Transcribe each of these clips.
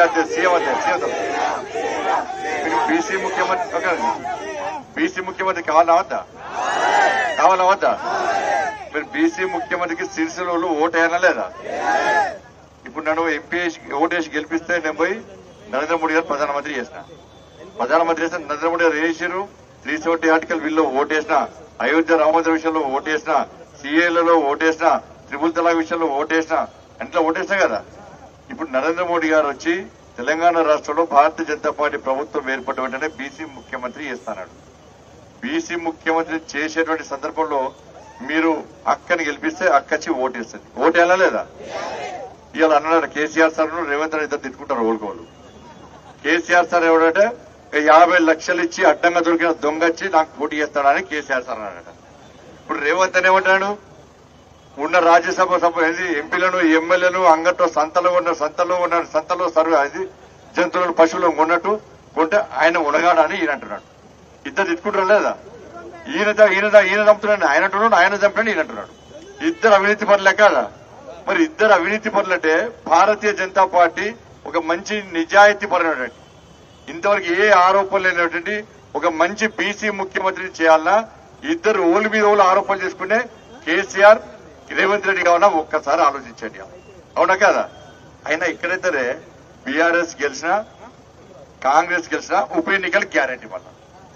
అయితే సీఎం అయితే సీఎం మీకు బీసీ ముఖ్యమంత్రి ఒక బీసీ ముఖ్యమంత్రి కావాలా వద్దా కావాలా వద్దా మీరు బీసీ ముఖ్యమంత్రికి సిరిసిలో ఓటు వేయాలా లేదా ఇప్పుడు నన్ను ఎంపీ ఓటేసి గెలిపిస్తే నేను పోయి నరేంద్ర మోడీ గారు ప్రధానమంత్రి చేసిన ప్రధానమంత్రి చేసిన నరేంద్ర మోడీ గారు వేసారు త్రీ సెవెంటీ ఆర్టికల్ బిల్లో ఓటేసిన అయోధ్య రామమందిర విషయంలో ఓటేసిన సిఏలలో ఓటేసిన త్రిపుల్ తలాక్ విషయంలో ఓటేసిన అంట్లో ఓటేసిన కదా ఇప్పుడు నరేంద్ర మోడీ గారు వచ్చి తెలంగాణ రాష్ట్రంలో భారతీయ జనతా పార్టీ ప్రభుత్వం ఏర్పడ్డ వెంటనే బీసీ ముఖ్యమంత్రి చేస్తాడు బీసీ ముఖ్యమంత్రి చేసేటువంటి సందర్భంలో మీరు అక్కని గెలిపిస్తే అక్కచ్చి ఓటేస్తుంది ఓటేలా లేదా ఇవాళ అన్నాడు కేసీఆర్ సార్ రేవంత్ రెడ్డి ఇద్దరు తిట్టుకుంటారు ఓడుకోవాలి కేసీఆర్ సార్ ఎవడంటే "ఇక యాభై లక్షలు ఇచ్చి అడ్డంగా దొరికిన దొంగ వచ్చి నాకు పోటీ చేస్తాడని కేసీఆర్ సార్ అన్నాడట ఇప్పుడు రేవంత్ అని ఏమంటాడు ఉన్న రాజ్యసభ సభ ఏంది ఎంపీలను ఎమ్మెల్యేలు అంగట్లో సంతలో ఉన్న సంతలో ఉన్న సంతలో సర్వే అది జంతువులను పశువులను కొన్నట్టు కొంటే ఆయన ఉనగాడని ఈయన అంటున్నాడు ఇద్దరు తిట్టుకుంటారు లేదా ఈయన ఈయన ఈయన చంపుతున్నాడు ఆయన అంటున్నాడు ఆయన చంపాడు ఈయన అంటున్నాడు ఇద్దరు అవినీతి పనులే కదా మరి ఇద్దరు అవినీతి పనులంటే భారతీయ జనతా పార్టీ ఒక మంచి నిజాయితీ పరమైనటువంటి ఇంతవరకు ఏ ఆరోపణలు లేనటువంటి ఒక మంచి బీసీ ముఖ్యమంత్రిని చేయాలన్నా ఇద్దరు ఓలు మీద ఓలు ఆరోపణలు చేసుకునే కేసీఆర్ రేవంత్ రెడ్డి కావాలన్నా ఒక్కసారి ఆలోచించండి అవునా కదా అయినా ఇక్కడైతే బీఆర్ఎస్ గెలిచినా కాంగ్రెస్ గెలిచినా ఉప ఎన్నికలు గ్యారంటీ మళ్ళా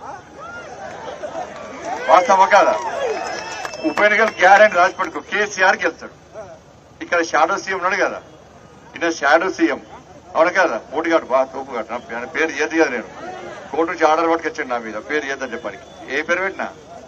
వాస్తవం కాదా ఉప ఎన్నికలు గ్యారంటీ రాసి పెట్టుకో కేసీఆర్ గెలుస్తాడు ఇక్కడ షాడో సీఎం ఉన్నాడు కదా ఈయన షాడో సీఎం అవును కదా పోటీగాడు బాగా తోపుగాడు నా పే- పేరు ఏది కదా నేను కోర్టు నుంచి ఆర్డర్ పట్టుకొచ్చాడు నా మీద పేరు ఏదని చెప్పడానికి ఏ పేరు పెట్టినా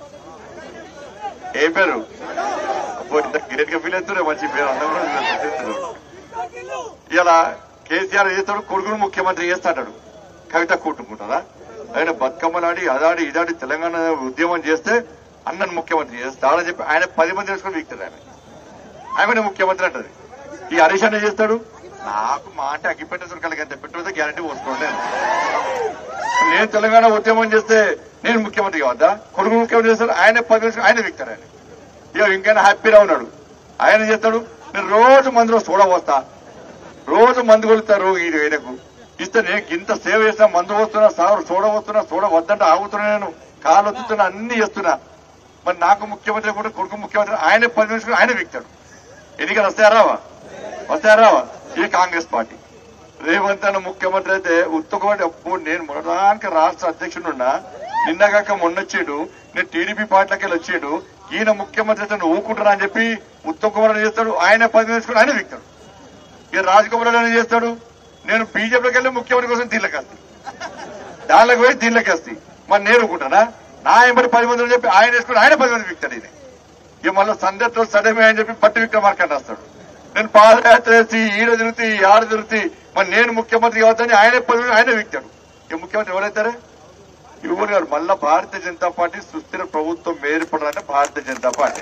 ఏ పేరు అబ్బో, ఇంత గ్రేట్ గా ఫీల్ అవుతున్నా మంచి పేరు అందరూ కూడా చేస్తున్నారు. ఇలా కేసీఆర్ చేస్తాడు కొడుకును ముఖ్యమంత్రి చేస్తాడు కవిత కూట్టుకుంటారా ఆయన బతుకమ్మలాడి అదాడి ఇదాడి తెలంగాణ ఉద్యమం చేస్తే అన్నను ముఖ్యమంత్రి చేస్తాడని చెప్పి ఆయన పది మంది వేసుకొని వీక్తాడు ఆయన ఆయన ముఖ్యమంత్రి అంటది ఈ హరీష్ అన్న చేస్తాడు నాకు మా అంటే అగ్గిపెట్టేసరికి కలిగి అంత పెట్టుకుంటే గ్యారంటీ పోసుకోండి నేను తెలంగాణ ఉద్యమం చేస్తే నేను ముఖ్యమంత్రి కావద్దా కొడుకు ముఖ్యమంత్రి చేస్తాడు ఆయన పది నిమిషాలు ఆయన విక్తారు ఆయన ఇక ఇంకైనా హ్యాపీగా ఉన్నాడు ఆయన చేస్తాడు నేను రోజు మందులో చూడ వస్తా రోజు మందు కొలుతారు ఈ ఆయనకు ఇస్తే నేను ఇంత సేవ చేసినా మందు వస్తున్నా సారు చూడ వస్తున్నా చూడ వద్దంటే ఆగుతున్నా నేను కాలు వస్తున్నా అన్ని చేస్తున్నా మరి నాకు ముఖ్యమంత్రి కూడా కొడుకు ముఖ్యమంత్రి ఆయన పది నిమిషాలు ఆయన విక్తాడు ఎన్నికలు వస్తాయా రావా వస్తాయా రావా ఇది కాంగ్రెస్ పార్టీ రేవంత్ అన్న ముఖ్యమంత్రి అయితే ఉత్తకవాడి అప్పుడు నేను మొదటానికి రాష్ట్ర అధ్యక్షుడున్నా నిన్నగాక మొన్నొచ్చాడు నేను టీడీపీ పార్టీలకి వెళ్ళి వచ్చాడు ఈయన ముఖ్యమంత్రి అయితే నువ్వు ఊరుకుంటున్నా అని చెప్పి ఉత్తమ్ కుమార్ చేస్తాడు ఆయన పది వేసుకుని ఆయన విక్తాడు ఇక రాజకుమార్ ఏం చేస్తాడు నేను బీజేపీకి వెళ్ళి ముఖ్యమంత్రి కోసం దీనిలోకి వస్తాయి దానిలోకి పోయి దీనిలోకి వస్తాయి మరి నేను ఊరుకుంటానా నా ఎంబడి పది మంది అని చెప్పి ఆయన వేసుకుని ఆయన పది మంది విక్తాడు ఈయన ఇక మళ్ళీ సందర్తో సడమే అని చెప్పి పట్టి విక్రమార్కంట వస్తాడు నేను పాదయాత్ర చేసి ఈడ తిరుగుతి ఆడ తిరుగుతి మరి నేను ముఖ్యమంత్రి కావచ్చని ఆయన పదవి ఆయన విక్తాడు ఇక ముఖ్యమంత్రి ఎవరైతారే ఎవరు గారు మళ్ళా భారతీయ జనతా పార్టీ సుస్థిర ప్రభుత్వం ఏర్పడాలంటే భారతీయ జనతా పార్టీ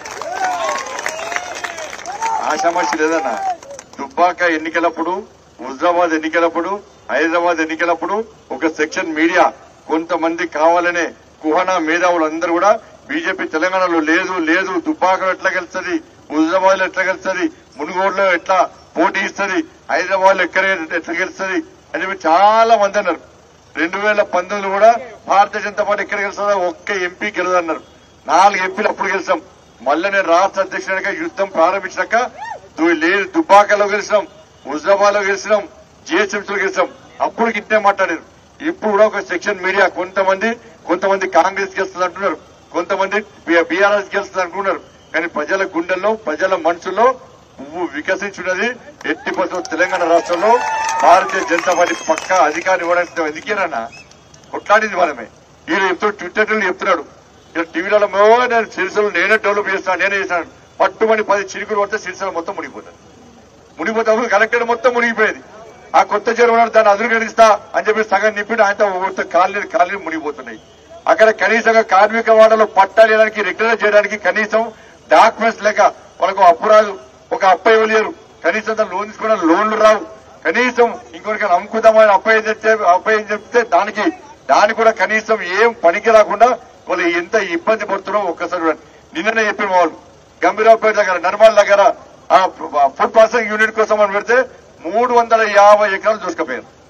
ఆశామాషి లేదన్నా దుబ్బాక ఎన్నికలప్పుడు హుజరాబాద్ ఎన్నికలప్పుడు హైదరాబాద్ ఎన్నికలప్పుడు ఒక సెక్షన్ మీడియా కొంతమంది కావాలనే కుహనా మేధావులు అందరూ కూడా బీజేపీ తెలంగాణలో లేదు లేదు దుబ్బాకలో ఎట్లా గెలుస్తుంది హుజరాబాద్ లో ఎట్లా గెలుస్తుంది మునుగోడులో ఎట్లా పోటీ ఇస్తుంది హైదరాబాద్ లో ఎక్కడ ఎట్లా గెలుస్తుంది అని చెప్పి చాలా మంది అన్నారు రెండు వేల పంతొమ్మిది కూడా భారతీయ జనతా పార్టీ ఎక్కడ గెలుస్తుందో ఒక్క ఎంపీ గెలదన్నారు నాలుగు ఎంపీలు అప్పుడు గెలిచాం మళ్ళీ నేను రాష్ట్ర అధ్యక్షుడిగా యుద్ధం ప్రారంభించాక దు- లేదు దుబ్బాకలో గెలిచినాం హుజరాబాద్ లో గెలిచినాం జిహెచ్ఎంసీ లో గెలిచాం అప్పుడు గిట్టే మాట్లాడారు ఇప్పుడు కూడా ఒక సెక్షన్ మీడియా కొంతమంది కొంతమంది కాంగ్రెస్ గెలుస్తుంది అంటున్నారు కొంతమంది బీఆర్ఎస్ గెలుస్తుంది అంటున్నారు కానీ ప్రజల గుండెల్లో ప్రజల మనసులో పువ్వు వికసించున్నది ఎట్టి పరిస్థితుల్లో తెలంగాణ రాష్ట్రంలో భారతీయ జనతా పార్టీ పక్కా అధికారం ఇవ్వడానికి ఎందుకేనన్నా కొట్లాడింది మనమే ఈయన చెప్తూ ట్విట్టర్ చెప్తున్నాడు ఇలా టీవీలలో నేను సిరిసలు నేనే డెవలప్ చేస్తాను నేనే చేస్తాను పట్టుమని పది చిరుకులు పడితే సిరిసలు మొత్తం మునిగిపోతాను మునిగిపోతే కలెక్టర్ మొత్తం మునిగిపోయేది ఆ కొత్త చెరువు ఉన్నాడు, దాన్ని అదురు కడిస్తా అని చెప్పి సగం నింపిన ఆయన కాలనీ కాలనీ మునిగిపోతున్నాయి అక్కడ కనీసంగా కార్మిక వాడలో పట్టాలు ఇవ్వడానికి రెగ్యులర్ చేయడానికి కనీసం డాక్యుమెంట్స్ లేక వాళ్ళకు అప్పు రాదు ఒక అప్ప ఇవ్వలేరు కనీసం దాన్ని లోన్ తీసుకున్న లోన్లు రావు కనీసం ఇంకొకరికి అమ్ముకుందామని అప్పయ్య చెప్తే అప్పయ్య చెప్తే దానికి దానికి కూడా కనీసం ఏం పనికి రాకుండా వాళ్ళు ఎంత ఇబ్బంది పడుతున్నారో ఒక్కసారి చూడండి. నిన్ననే చెప్పిన వాళ్ళు గంభీరావుపేట దగ్గర నర్మల్ దగ్గర ఆ ఫుడ్ ప్రాసెసింగ్ యూనిట్ కోసం అని పెడితే మూడు వందల యాభై ఎకరాలు చూసుకుపోయారు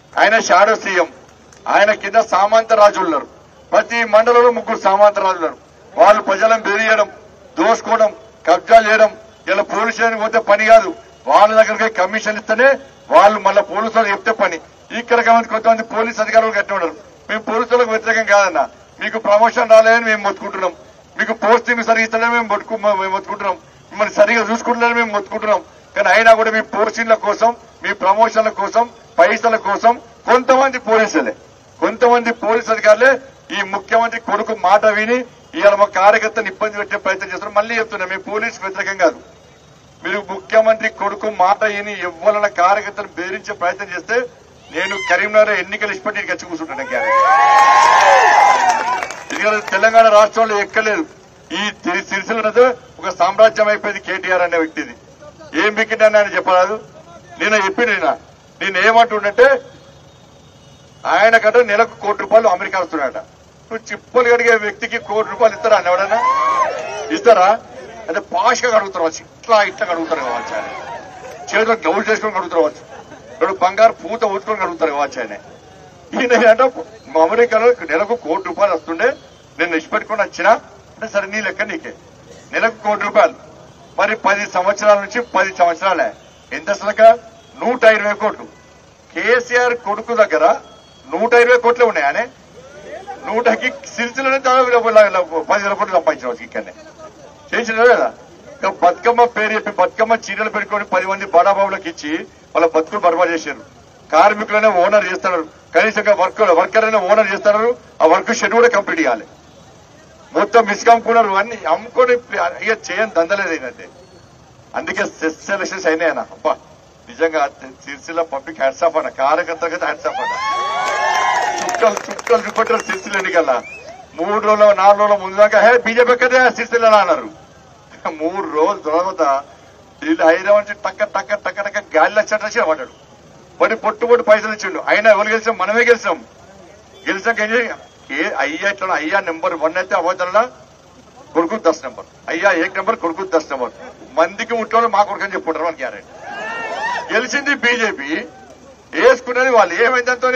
ఆయన షాడో సీఎం ఆయన కింద సామంత రాజులు ఉన్నారు ప్రతి మండలంలో ముగ్గురు సామంత రాజులు ఉన్నారు వాళ్ళు ప్రజలను బెదిరియడం దోసుకోవడం కబ్జాలు చేయడం ఇలా పోలీసు స్టేషన్కి పోతే పని కాదు వాళ్ళ దగ్గరికి కమిషన్ ఇస్తేనే వాళ్ళు మళ్ళీ పోలీసులు చెప్తే పని ఇక్కడ కాబట్టి కొంతమంది పోలీస్ అధికారులు కట్టి ఉన్నారు మేము పోలీసులకు వ్యతిరేకం కాదన్న మీకు ప్రమోషన్ రాలేదని మేము మొత్తుకుంటున్నాం మీకు పోస్టింగ్ సరిగా ఇస్తలేదని మేము మొత్తుకు మేము మొత్తుకుంటున్నాం మిమ్మల్ని సరిగా చూసుకుంటున్నారని మేము మొత్తుకుంటున్నాం కానీ అయినా కూడా మీ పోస్టింగ్ల కోసం మీ ప్రమోషన్ల కోసం పైసల కోసం కొంతమంది పోలీసులే కొంతమంది పోలీసు అధికారులే ఈ ముఖ్యమంత్రి కొడుకు మాట విని ఇవాళ మా కార్యకర్తను ఇబ్బంది పెట్టే ప్రయత్నం చేస్తున్నారు మళ్ళీ చెప్తున్నా మీ పోలీసు వ్యతిరేకం కాదు మీరు ముఖ్యమంత్రి కొడుకు మాట విని ఇవ్వాలన్న కార్యకర్తను బెదిరించే ప్రయత్నం చేస్తే నేను కరీంనగర్ ఎన్నికల ఇష్టపడి వచ్చి కూర్చుంటాను గ్యారెంటీ ఇది తెలంగాణ రాష్ట్రంలో ఎక్కలేదు ఈ తి- సిరిసిల్ల ఒక సామ్రాజ్యం అయిపోయింది కేటీఆర్ అనే వ్యక్తిది ఏం బిక్కిందని ఆయన చెప్పరాదు నేను చెప్పి నేను నేను ఏమంటుండంటే ఆయన కట నెలకు కోటి రూపాయలు అమెరికా వస్తున్నాడట నువ్వు చిప్పలు కడిగే వ్యక్తికి కోటి రూపాయలు ఇస్తారా అని ఎవడన్నా ఇస్తారా అంటే పాష్గా కడుగుతారు వచ్చి ఇట్లా ఇట్లా కడుగుతారు కావచ్చు ఆయన చేతిలో గ్లౌజ్ చేసుకొని కడుగుతారు కావచ్చు రెండు బంగారు పూత ఊచుకొని కడుగుతారు కావచ్చు ఆయన ఈయన అంటే అమెరికాలో నెలకు కోటి రూపాయలు వస్తుండే నేను ఇష్టపెట్టుకుని వచ్చినా అంటే సరే నీ లెక్క నీకే నెలకు కోటి రూపాయలు మరి పది సంవత్సరాల నుంచి పది సంవత్సరాలే ఎంత అసలుక నూట ఇరవై కోట్లు కేసీఆర్ కొడుకు దగ్గర నూట ఇరవై కోట్లే ఉన్నాయనే నూటకి సిరిసిలోనే దాదాపు పది వేల కోట్లు సంపాదించిన ఇక్కడనే చేసిన లేదా ఇక బతుకమ్మ పేరు చెప్పి బతుకమ్మ చీరలు పెట్టుకొని పది మంది బడాబాబులకు ఇచ్చి వాళ్ళ బతుకులు బర్బాద్ చేశారు కార్మికులనే ఓనర్ చేస్తున్నారు కనీసం వర్క్ వర్కర్ అయినా ఓనర్ చేస్తున్నారు ఆ వర్క్ షెడ్ కూడా కంప్లీట్ చేయాలి మొత్తం మిస్కమ్ముకున్నారు అన్ని అమ్ముకొని ఇక చేయని దందలేదు ఏంటంటే అందుకే సెస్ సెలక్షన్స్ అయినాయన అబ్బా నిజంగా సిరిసిల్ల పబ్లిక్ హ్యాట్స్ ఆఫ్ అన్న కార్యకర్తగా హ్యాట్స్ ఆఫ్ అన్న చుక్కలు చుక్కలు చూపెట్టారు సిరిసిల్ల ఎన్నికల్లా మూడు రోజులు నాలుగు రోజుల ముందు దాకా హే బీజేపీ కదే సిరిసిల్ల అన్నారు మూడు రోజుల తర్వాత వీళ్ళు హైదరాబాద్ నుంచి టక్క టక్క టక్క టక్క గాలిలో చెట్ట పడ్డాడు వాడి పొట్టు పొట్టు పైసలు ఇచ్చిండు అయినా ఎవరు గెలిచాం మనమే గెలిచాం గెలిచాక ఏం చేయ ఏ అయ్యా ఇట్లా అయ్యా నెంబర్ వన్ అయితే అవతల కొడుకు దస్ నెంబర్ అయ్యా ఏక్ నెంబర్ కొడుకు దస్ నెంబర్ మందికి ముట్టోళ్ళు మా కొడుకు అని చెప్పుకుంటారు మన గ్యారెంటీ గెలిచింది బీజేపీ వేసుకున్నది వాళ్ళు ఏమైందంతో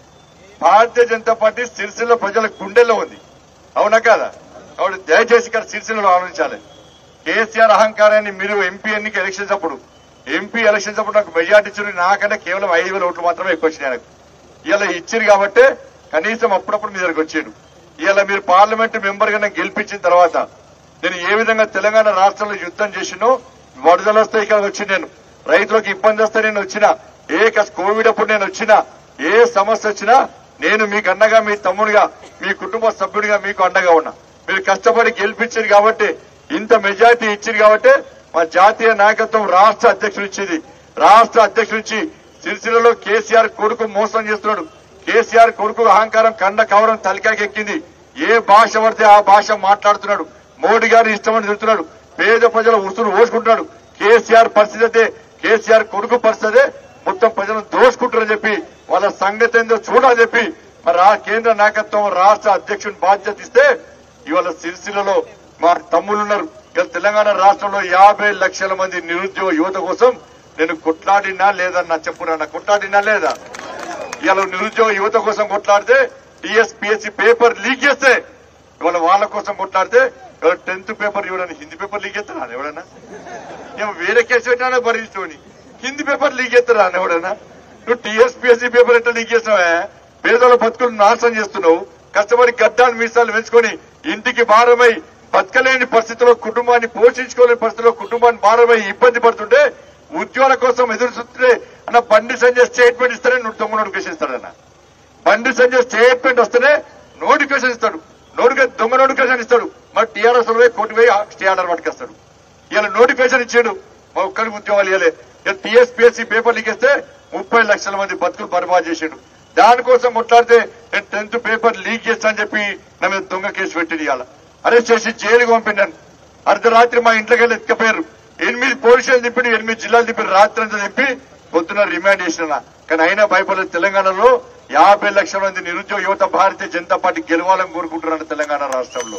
భారతీయ జనతా పార్టీ సిరిసిల్ల ప్రజల గుండెల్లో ఉంది అవునా కదా కాబట్టి దయచేసి ఇక్కడ సిరిసిల్లలో ఆలోచించాలి కేసీఆర్ అహంకారాన్ని మీరు ఎంపీ ఎన్నిక ఎలక్షన్స్ అప్పుడు ఎంపీ ఎలక్షన్స్ అప్పుడు నాకు మెజార్టీ ఇచ్చిన నాకంటే కేవలం ఐదు వేల ఓట్లు మాత్రమే ఎక్కువ వచ్చినాయి నాకు ఇలా ఇచ్చిరు కాబట్టి కనీసం అప్పుడప్పుడు మీ దగ్గరకు వచ్చాడు ఇలా మీరు పార్లమెంట్ మెంబర్ గా నన్ను గెలిపించిన తర్వాత నేను ఏ విధంగా తెలంగాణ రాష్ట్రంలో యుద్ధం చేసినో వరదలు వస్తే ఇక్కడ వచ్చి నేను రైతులకు ఇబ్బంది వస్తే నేను వచ్చిన ఏ కష్ట- కోవిడ్ అప్పుడు నేను వచ్చినా ఏ సమస్య వచ్చినా నేను మీకు అండగా మీ తమ్ముడిగా మీ కుటుంబ సభ్యుడిగా మీకు అండగా ఉన్నా మీరు కష్టపడి గెలిపించారు కాబట్టి ఇంత మెజార్టీ ఇచ్చింది కాబట్టి మా జాతీయ నాయకత్వం రాష్ట్ర అధ్యక్షుడు ఇచ్చింది రాష్ట్ర అధ్యక్షుడు ఇచ్చి సిరిసిల్లలో కేసీఆర్ కొడుకు మోసం చేస్తున్నాడు కేసీఆర్ కొడుకు అహంకారం కండ కవరం తలికాకి ఎక్కింది ఏ భాష పడితే ఆ భాష మాట్లాడుతున్నాడు మోడీ గారు ఇష్టమని చెబుతున్నాడు పేద ప్రజల ఉసురు ఓసుకుంటున్నాడు కేసీఆర్ పరిస్థితి అయితే కేసీఆర్ కొడుకు పరిస్థితి అదే మొత్తం ప్రజలను దోసుకుంటారని చెప్పి వాళ్ళ సంగతి ఏందో చూడాలని చెప్పి మరి ఆ కేంద్ర నాయకత్వం రాష్ట్ర అధ్యక్షుని బాధ్యత ఇస్తే ఇవాళ సిరిసిల్లలో మా తమ్ముళ్ళు ఉన్నారు ఇవాళ తెలంగాణ రాష్ట్రంలో యాభై లక్షల మంది నిరుద్యోగ యువత కోసం నేను కొట్లాడినా లేదన్నా చెప్పున్నా కొట్లాడినా లేదా ఇవాళ నిరుద్యోగ యువత కోసం కొట్లాడితే టీఎస్పీఎస్సీ పేపర్ లీక్ చేస్తే ఇవాళ వాళ్ళ కోసం కొట్లాడితే ఇవాళ టెన్త్ పేపర్ ఇవ్వడానికి హిందీ పేపర్ లీక్ చేస్తారా ఎవడన్నా ఏమో వేరే కేసు పెట్టినా భరించుకొని హిందీ పేపర్ లీక్ చేస్తారా ఎవడన్నా నువ్వు టీఎస్పీఎస్సీ పేపర్ ఎట్లా లీక్ చేసినావా పేదల బతుకులు నాశనం చేస్తున్నావు కష్టపడి గడ్డాన్ని మీసాలు పెంచుకొని ఇంటికి భారమై బతకలేని పరిస్థితిలో కుటుంబాన్ని పోషించుకోలేని పరిస్థితిలో కుటుంబాన్ని భారమై ఇబ్బంది పడుతుంటే ఉద్యోగాల కోసం ఎదురు చూస్తుంటే అన్న బండి సంజయ్ స్టేట్మెంట్ ఇస్తేనే నువ్వు దొంగ నోటిఫికేషన్ ఇస్తాడన్న బండి సంజయ్ స్టేట్మెంట్ వస్తేనే నోటిఫికేషన్ ఇస్తాడు నోటిఫికేషన్ దొంగ నోటిఫికేషన్ ఇస్తాడు మరి టీఆర్ఎస్ పోయి కోర్టు పోయి స్టే ఆర్డర్ పట్టుకొస్తాడు ఇలా నోటిఫికేషన్ ఇచ్చాడు మా ఒక్కరికి ఉద్యోగాలు ఇవ్వలే ఇలా టీఎస్పీఎస్సీ పేపర్ లీక్ ఇస్తే ముప్పై లక్షల మంది బతుకులు బర్బాద్ చేసిండు దానికోసం కొట్లాడితే నేను టెన్త్ పేపర్ లీక్ చేస్తా అని చెప్పి నా మీద దొంగ కేసు పెట్టి ఇవాళ అరెస్ట్ చేసి జైలుకి పంపినాను అర్ధరాత్రి మా ఇంట్లోకి వెళ్ళి ఎత్తుకపోయారు ఎనిమిది పోలీసులు తిప్పి ఎనిమిది జిల్లాలు తిప్పి రాత్రి అంతా తిప్పి పొద్దున రిమాండ్ చేసిన కానీ అయినా భయపడలేదు తెలంగాణలో యాభై లక్షల మంది నిరుద్యోగ యువత భారతీయ జనతా పార్టీ గెలవాలని కోరుకుంటున్నారు తెలంగాణ రాష్ట్రంలో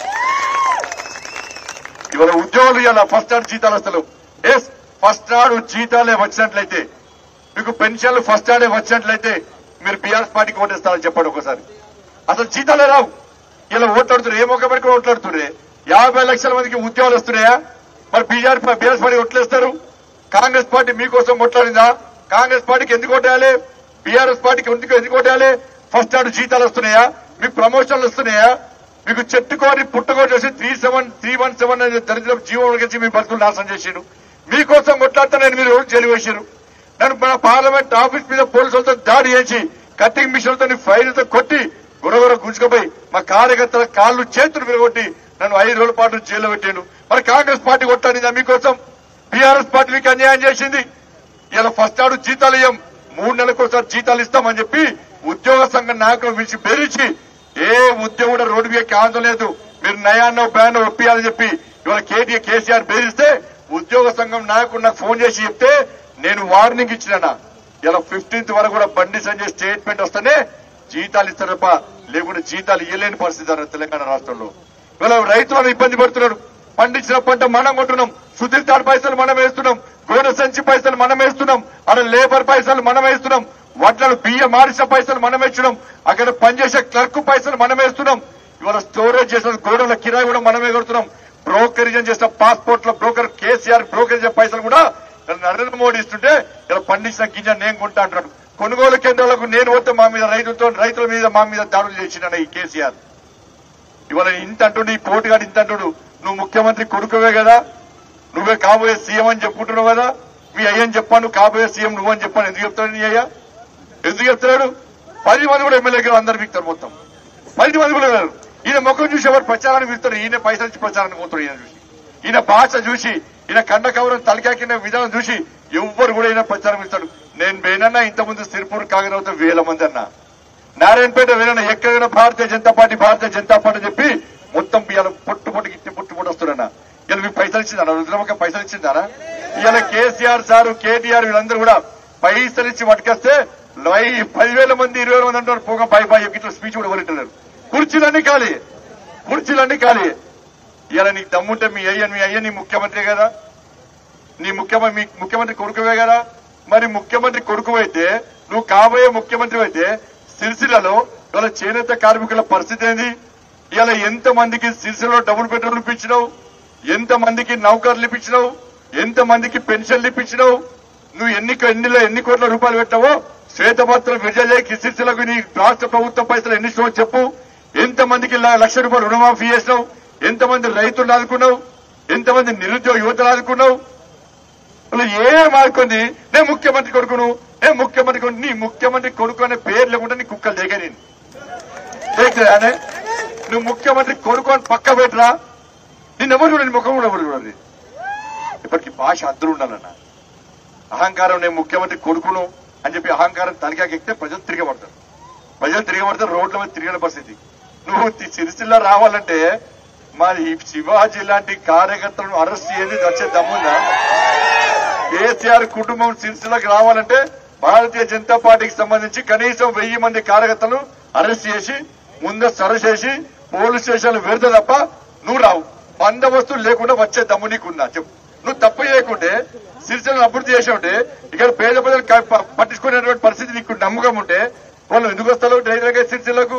ఇవాళ ఉద్యోగులు ఇవాళ ఫస్ట్ నాడు జీతాలు వస్తలు ఎస్ ఫస్ట్ నాడు జీతాలే వచ్చినట్లయితే మీకు పెన్షన్లు ఫస్ట్ నాడే వచ్చినట్లయితే మీరు బీఆర్ఎస్ పార్టీకి ఓటేస్తారని చెప్పండి ఒకసారి అసలు జీతాలే రావు ఇలా ఓట్లాడుతున్నారు ఏ మొక్క పెట్టుకుని ఓట్లాడుతున్నారు యాభై లక్షల మందికి ఉద్యోగాలు వస్తున్నాయా మరి బీఆర్ బీఆర్ఎస్ పార్టీ ఓట్లేస్తారు కాంగ్రెస్ పార్టీ మీకోసం కొట్లాడిందా కాంగ్రెస్ పార్టీకి ఎందుకు ఓటేయాలి బీఆర్ఎస్ పార్టీకి ఎందుకు ఎందుకు ఓటేయాలి ఫస్ట్ ఆడు జీతాలు వస్తున్నాయా మీకు ప్రమోషన్లు వస్తున్నాయా మీకు చెట్టుకోని పుట్టుకోని చేసి three seven three one seven అనే దరిద్రం జీవోలు కలిసి మీ బతుకులు నాశనం చేసిండు మీకోసం కొట్లాడితే నేను మీరు జైలు వేసారు నన్ను మన పార్లమెంట్ ఆఫీస్ మీద పోలీసులతో దాడి చేసి కట్టింగ్ మిషన్లతో ఫైర్లతో కొట్టి గురగుర గుంజుకుపోయి మా కార్యకర్తల కాళ్ళు చేతులు విరగొట్టి నన్ను ఐదు రోజుల పాటు జైల్లో పెట్టాడు మరి కాంగ్రెస్ పార్టీ కొట్టాడిందా మీకోసం బీఆర్ఎస్ పార్టీ మీకు అన్యాయం చేసింది ఇలా ఫస్ట్ ఆడు జీతాలు ఇయ్యం మూడు నెలలకు ఒకసారి జీతాలు ఇస్తామని చెప్పి ఉద్యోగ సంఘ నాయకులు పిలిచి బెదిరించి ఏ ఉద్యోగుడు రోడ్డు మీద కాంతం లేదు మీరు నయాన్నో బ్యాన్ ఒప్పియాలని చెప్పి ఇవాళ కేటీఆర్ కేసీఆర్ బెదిరిస్తే ఉద్యోగ సంఘం నాయకుడు నాకు ఫోన్ చేసి చెప్తే నేను వార్నింగ్ ఇచ్చినా ఇలా ఫిఫ్టీన్త్ వరకు కూడా బండి సంజయ్ స్టేట్మెంట్ వస్తేనే జీతాలు ఇస్తారు తప్ప లేకుంటే జీతాలు ఇవ్వలేని పరిస్థితి అన్నారు తెలంగాణ రాష్ట్రంలో ఇవాళ రైతులను ఇబ్బంది పడుతున్నారు పండించిన పంట మనం కొంటున్నాం సుధీర్ తాడు పైసలు మనం వేస్తున్నాం గోడ సంచి పైసలు మనం వేస్తున్నాం అక్కడ లేబర్ పైసలు మనం వేస్తున్నాం వడ్లను బియ్యం ఆడిసిన పైసలు మనం వేస్తున్నాం అక్కడ పనిచేసే క్లర్క్ పైసలు మనం వేస్తున్నాం ఇవాళ స్టోరేజ్ చేసిన గోడల కిరాయి కూడా మనమే కడుతున్నాం బ్రోకరేజ్ చేసిన పాస్పోర్ట్ లో బ్రోకర్ కేసీఆర్ బ్రోకరేజ్ పైసలు కూడా ఇలా నరేంద్ర మోడీ ఇస్తుంటే ఇలా పండించిన గింజ నేను కొంటా అంటున్నాడు కొనుగోలు కేంద్రాలకు నేను పోతే మా మీద రైతులతో రైతుల మీద మా మీద దాడులు చేసిన ఈ కేసీఆర్ ఇవాళ ఇంత అంటుండు ఈ పోటుగాడు ఇంత అంటుడు నువ్వు ముఖ్యమంత్రి కొడుకువే కదా నువ్వే కాబోయే సీఎం అని చెప్పుకుంటున్నావు కదా మీ అయ్యని చెప్పాను కాబోయే సీఎం నువ్వని చెప్పాను ఎందుకు చెప్తాడు నీ అయ్యా ఎందుకు చెప్తున్నాడు పది మంది కూడా ఎమ్మెల్యే గారు అందరు మిగతారు మొత్తం పది మంది కూడా లేరు. ఈయన ముఖం చూసి ఎవరు ప్రచారానికి పిలుస్తారు ఈయన పైసలు ఇచ్చి ప్రచారానికి పోతాడు ఈయన చూసి ఈయన భాష చూసి ఈయన కండ కవరం తలకాకిన విధానం చూసి ఎవ్వరు కూడా ఈయన ప్రచారం ఇస్తాడు నేను వేనన్నా ఇంతకుముందు సిరిపూర్ కాగనవుతా వేల మంది అన్నా నారాయణపేట వేనన్నా ఎక్కడైనా భారతీయ జనతా పార్టీ భారతీయ జనతా పార్టీ అని చెప్పి మొత్తం ఇవాళ పొట్టు పొట్టు గిట్టి పొట్టు పొట్టు వస్తున్నా ఇలా మీకు పైసలు ఇచ్చిందా రుద్రమక్క పైసలు ఇచ్చిందారా ఇవాళ కేసీఆర్ సారు కేటీఆర్ వీళ్ళందరూ కూడా పైసలు ఇచ్చి పట్టుకొస్తే లై- పదివేల మంది ఇరవై వేల మంది అంటారు పోగా బాయ్ బాయ్ ఇట్లా స్పీచ్ కూడా ఇవ్వలేటున్నారు కుర్చీలన్నీ ఖాళీ కుర్చీలన్నీ ఖాళీ ఇలా నీకు దమ్ముంటే మీ అయ్య మీ అయ్య నీ ముఖ్యమంత్రి కదా నీ ముఖ్యమంత్రి మీ ముఖ్యమంత్రి కొడుకువే కదా మరి ముఖ్యమంత్రి కొడుకు అయితే నువ్వు కాబోయే ముఖ్యమంత్రి అయితే సిరిసిల్లలో ఇవాళ చేనేత కార్మికుల పరిస్థితి ఏంది ఇలా ఎంత మందికి సిరిసిల్లలో డబుల్ బెడ్రూమ్ ఇప్పించినావు ఎంత మందికి నౌకర్లు ఇప్పించినావు ఎంత మందికి పెన్షన్లు ఇప్పించినావు నువ్వు ఎన్ని ఎన్నిలో ఎన్ని కోట్ల రూపాయలు పెట్టావో శ్వేతపత్రం విజయకి సిరిసిల్లకు నీ రాష్ట్ర ప్రభుత్వం పైసలు ఎన్ని ఇస్తావో చెప్పు ఎంత మందికి ల- లక్ష రూపాయలు రుణమాఫీ చేసినావు ఎంతమంది రైతులు ఆదుకున్నావు ఎంతమంది నిరుద్యోగ యువతలు ఆదుకున్నావు అసలు ఏం ఆడుకుంది నేను ముఖ్యమంత్రి కొడుకును నేను ముఖ్యమంత్రి కొడుకు నీ ముఖ్యమంత్రి కొడుకు అనే పేరు లేకుండా నీ కుక్కలు దిగా నేను దేఖరానే నువ్వు ముఖ్యమంత్రి కొడుకు అని పక్క పెట్టరా నిన్ను ఎవరు చూడండి ముఖం కూడా ఎవరు చూడండి ఇప్పటికి భాష అద్దరు ఉండాలన్న అహంకారం నేను ముఖ్యమంత్రి కొడుకును అని చెప్పి అహంకారం తలకాకి ఎక్కితే ప్రజలు తిరగబడతారు ప్రజలు తిరగబడతారు రోడ్ల మీద తిరిగిన పరిస్థితి నువ్వు తి- సిరిసిల్ల రావాలంటే మరి ఈ శివాజీ లాంటి కార్యకర్తలను అరెస్ట్ చేసి వచ్చే దమ్ముందా కేసీఆర్ కుటుంబం సిరిసిల్లకి రావాలంటే భారతీయ జనతా పార్టీకి సంబంధించి కనీసం వెయ్యి మంది కార్యకర్తలు అరెస్ట్ చేసి ముందస్తు అరెస్ట్ చేసి పోలీస్ స్టేషన్లు వెళ్తే తప్ప నువ్వు రావు బందోబస్తు లేకుండా వచ్చే దమ్ము నీకున్నా చెప్పు నువ్వు తప్పు చేయకుంటే సిరిసిల్లను అభివృద్ధి చేసి ఉంటే ఇక్కడ పేద ప్రజలు క- ప- పట్టించుకునేటువంటి పరిస్థితి నీకు నమ్మకం ఉంటే వాళ్ళు ఎందుకు వస్తారు ధైర్యంగా సిరిసిల్లకు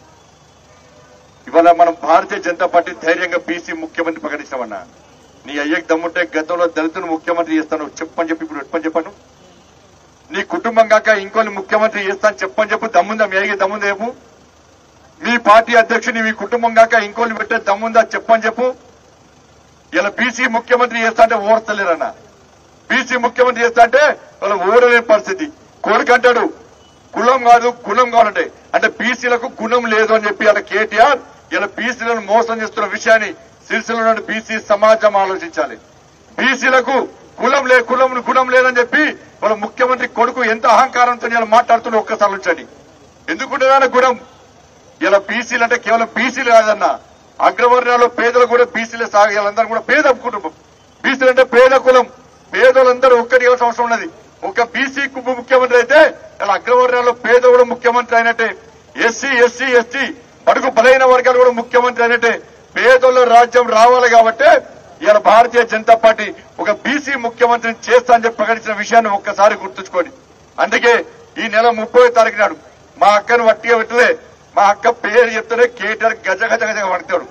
ఇవాళ మనం భారతీయ జనతా పార్టీ ధైర్యంగా బీసీ ముఖ్యమంత్రి ప్రకటిస్తామన్నా నీ అయ్యకి దమ్ముంటే గతంలో దళితులు ముఖ్యమంత్రి చేస్తాను చెప్పని చెప్పి ఇప్పుడు ఎప్పని చెప్పను నీ కుటుంబం కాక ఇంకోని ముఖ్యమంత్రి చేస్తాను చెప్పని చెప్పు దమ్ముందా మీ అయ్యకి దమ్ముందా చెప్పు మీ పార్టీ అధ్యక్షుని మీ కుటుంబం కాక ఇంకోని పెట్టే దమ్ముందా చెప్పని చెప్పు ఇలా బీసీ ముఖ్యమంత్రి చేస్తా అంటే ఓర్తలేరన్న బీసీ ముఖ్యమంత్రి చేస్తా అంటే వాళ్ళ ఓడలేని పరిస్థితి కొడుకంటాడు కులం కాదు గుణం కావాలంటే అంటే బీసీలకు గుణం లేదు అని చెప్పి అలా కేటీఆర్ ఇలా బీసీలను మోసం చేస్తున్న విషయాన్ని సిరిసిల్ల బీసీ సమాజం ఆలోచించాలి బీసీలకు కులం లే కులం గుణం లేదని చెప్పి వాళ్ళ ముఖ్యమంత్రి కొడుకు ఎంత అహంకారంతో ఇలా మాట్లాడుతున్న ఒక్కసారి ఉంచండి ఎందుకుంటే గుణం ఇలా బీసీలు అంటే కేవలం బీసీలు కాదన్న అగ్రవర్ణాలు పేదలు కూడా బీసీలే సాగు వీళ్ళందరూ కూడా పేద కుటుంబం బీసీలు అంటే పేద కులం పేదలందరూ ఒక్కటి ఇవ్వాల్సిన అవసరం ఉన్నది ఒక బీసీ కుప్ప ముఖ్యమంత్రి అయితే ఇలా అగ్రవర్ణాల్లో పేద కూడా ముఖ్యమంత్రి అయినట్టే ఎస్సీ ఎస్సీ ఎస్టీ బడుగు బలైన వర్గాలు కూడా ముఖ్యమంత్రి అయినట్టే పేదోళ్ళ రాజ్యం రావాలి కాబట్టి ఇలా భారతీయ జనతా పార్టీ ఒక బీసీ ముఖ్యమంత్రిని చేస్తా అని చెప్పి ప్రకటించిన విషయాన్ని ఒక్కసారి గుర్తుంచుకోండి అందుకే ఈ నెల ముప్పై తారీఖు నాడు మా అక్కను వట్టిగా పెట్టలే మా అక్క పేరు చెప్తేనే కేటీఆర్ గజ గజ గజ పడతాడు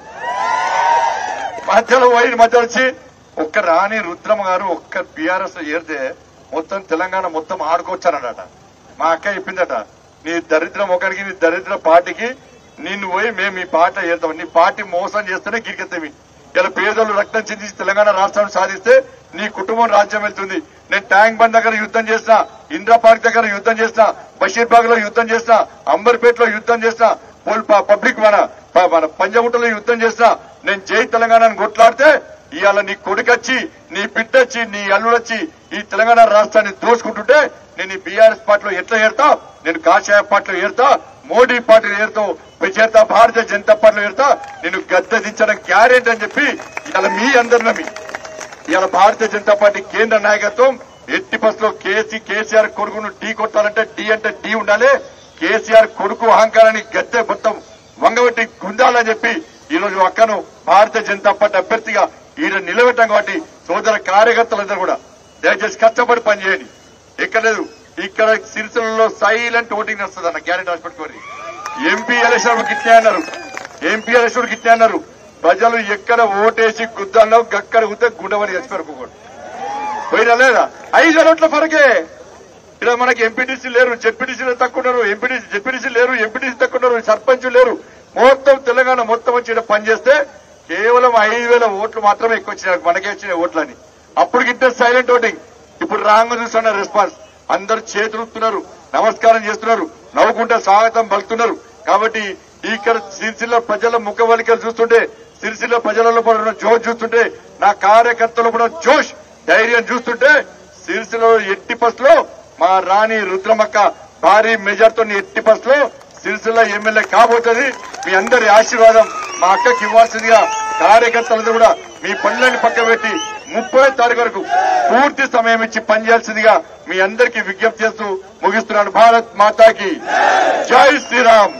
మధ్యలో పోయి మధ్యలో వచ్చి ఒక్క రాణి రుద్రమ్మ గారు ఒక్క బీఆర్ఎస్ లో చేరితే మొత్తం తెలంగాణ మొత్తం ఆడుకోవచ్చానట మా అక్క చెప్పిందట నీ దరిద్ర ముఖానికి నీ దరిద్ర పార్టీకి నిన్ను పోయి మేము మీ పార్టీ చేస్తాం నీ పార్టీ మోసం చేస్తేనే గిరికెత్తవి ఇలా పేదోళ్ళు రక్తం చిందించి తెలంగాణ రాష్ట్రాన్ని సాధిస్తే నీ కుటుంబం రాజ్యం వెళ్తుంది నేను ట్యాంక్ బండ్ దగ్గర యుద్ధం చేసిన ఇందిరా పార్క్ దగ్గర యుద్ధం చేసిన బషీర్బాగ్ లో యుద్ధం చేసిన అంబర్పేటలో యుద్ధం చేసిన పోల్ ప- పబ్లిక్ మన ప- మన పంజగుట్టలో యుద్ధం చేసిన నేను జై తెలంగాణని కొట్లాడితే ఇవాళ నీ కొడుకొచ్చి నీ బిడ్డొచ్చి నీ అల్లుడొచ్చి ఈ తెలంగాణ రాష్ట్రాన్ని దోచుకుంటుంటే నేను ఈ బీఆర్ఎస్ పార్టీలో ఎట్లా ఏరుతా నేను కాషాయ పార్టీలో ఏరుతా మోడీ పార్టీలో ఏరుతావు చేరుతా భారతీయ జనతా పార్టీలో ఏరుతా నేను గద్దె దించడం గ్యారెంటీ అని చెప్పి ఇవాళ మీ అందరు నమ్మి ఇవాళ భారతీయ జనతా పార్టీ కేంద్ర నాయకత్వం ఎట్టి బస్సులో కేసీ కేసీఆర్ కొడుకును ఢీ కొట్టాలంటే డి అంటే డి ఉండాలి కేసీఆర్ కొడుకు అహంకారాన్ని గద్దె మొత్తం వంగబెట్టి గుండాలని చెప్పి ఈ రోజు అక్కను భారతీయ జనతా పార్టీ అభ్యర్థిగా ఈయన నిలబెట్టాం కాబట్టి సోదర కార్యకర్తలందరూ కూడా దయచేసి కష్టపడి పనిచేయండి ఎక్కడ లేదు ఇక్కడ సిరిసిల్లలో సైలెంట్ ఓటింగ్ వస్తుంది అన్న గ్యారెంటీ హాస్పిటల్ ఎంపీ ఎలక్షన్ గిట్టే అన్నారు ఎంపీ ఎలక్షన్ గిట్టే అన్నారు ప్రజలు ఎక్కడ ఓటేసి గుద్దాలో గక్కడ గుద్ద గుండమని చచ్చిపోరు పోయినా లేదా ఐదు ఓట్ల ఫరకే ఇక్కడ మనకి ఎంపీటీసీ లేరు జెడ్పీటీసీలు తక్కువ ఉన్నారు ఎంపీటీసీ జెడ్పీటీసీ లేరు ఎంపీటీసీ తక్కువ ఉన్నారు సర్పంచ్ లేరు మొత్తం తెలంగాణ మొత్తం వచ్చి ఈడ పనిచేస్తే కేవలం ఐదు వేల ఓట్లు మాత్రమే ఎక్కువ వచ్చినాయి మనకే వచ్చిన ఓట్లని అప్పుడు గిట్టే సైలెంట్ ఓటింగ్ ఇప్పుడు రాంగ్ చూస్తున్న రెస్పాన్స్ అందరు చేతులుతున్నారు నమస్కారం చేస్తున్నారు నవ్వుకుంటే స్వాగతం పలుకుతున్నారు కాబట్టి ఇక్కడ సిరిసిల్ల ప్రజల ముఖవలికలు చూస్తుంటే సిరిసిల్ల ప్రజలలో పడిన జోష్ చూస్తుంటే నా కార్యకర్తలు కూడా జోష్ ధైర్యం చూస్తుంటే సిరిసిల్లలో ఎట్టి బస్సులో మా రాణి రుద్రమక్క భారీ మెజార్తో ఎట్టి బస్సులో సిరిసిల్ల ఎమ్మెల్యే కాబోతుంది మీ అందరి ఆశీర్వాదం మా అక్కకి ఇవ్వాల్సిందిగా కార్యకర్తలందరూ కూడా మీ పనులని పక్క పెట్టి ముప్పై తారీఖు వరకు పూర్తి సమయం ఇచ్చి పనిచేయాల్సిందిగా మీ అందరికీ విజ్ఞప్తి చేస్తూ ముగిస్తున్నాను భారత్ మాతాకి జై శ్రీరామ్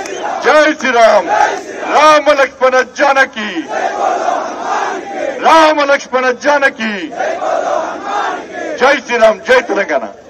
జై శ్రీరామ్ రామ లక్ష్మణ జానకి రామ లక్ష్మణ జానకి జై శ్రీరామ్ జై తెలంగాణ